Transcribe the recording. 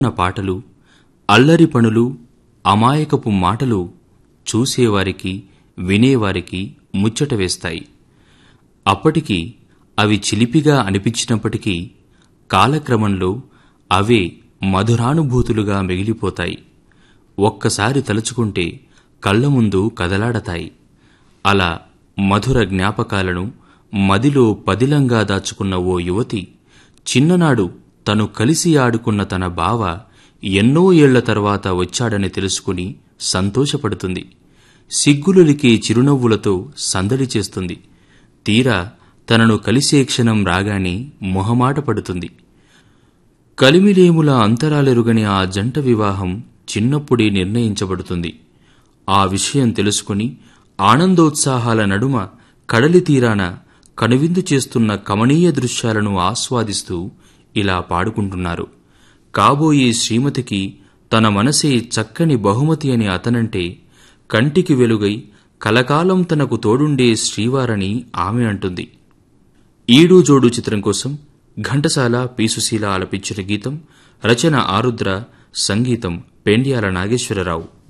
ఉన్న పాటలు అల్లరి పనులు అమాయకపు మాటలు చూసేవారికి వినేవారికి ముచ్చట వేస్తాయి అప్పటికి అవి చిలిపిగా అనిపించినప్పటికీ కాలక్రమంలో అవే మధురానుభూతులుగా మిగిలిపోతాయి ఒక్కసారి తలుచుకుంటే కళ్ళ ముందు కదలాడతాయి అలా మధుర జ్ఞాపకాలను మదిలో పదిలంగా దాచుకున్న ఓ యువతి చిన్ననాడు తను కలిసి ఆడుకున్న తన బావ ఎన్నో ఏళ్ల తర్వాత వచ్చాడని తెలుసుకుని సంతోషపడుతుంది సిగ్గులొలికే చిరునవ్వులతో సందడి చేస్తుంది తీరా తనను కలిసే క్షణం రాగానే మొహమాట పడుతుంది కలిమిలేముల అంతరాలెరుగని ఆ జంట వివాహం చిన్నప్పుడే నిర్ణయించబడుతుంది ఆ విషయం తెలుసుకుని ఆనందోత్సాహాల నడుమ కడలి తీరాన కనువిందు చేస్తున్న కమనీయ దృశ్యాలను ఆస్వాదిస్తూ ఇలా పాడుకుంటున్నారు కాబోయే శ్రీమతికి తన మనసే చక్కని బహుమతి అని అతనంటే కంటికి వెలుగై కలకాలం తనకు తోడుండే శ్రీవారని ఆమె అంటుంది ఈడు జోడు చిత్రం కోసం ఘంటసాల పీసుశీల ఆలపించిన గీతం రచన ఆరుద్ర సంగీతం పెండ్యాల నాగేశ్వరరావు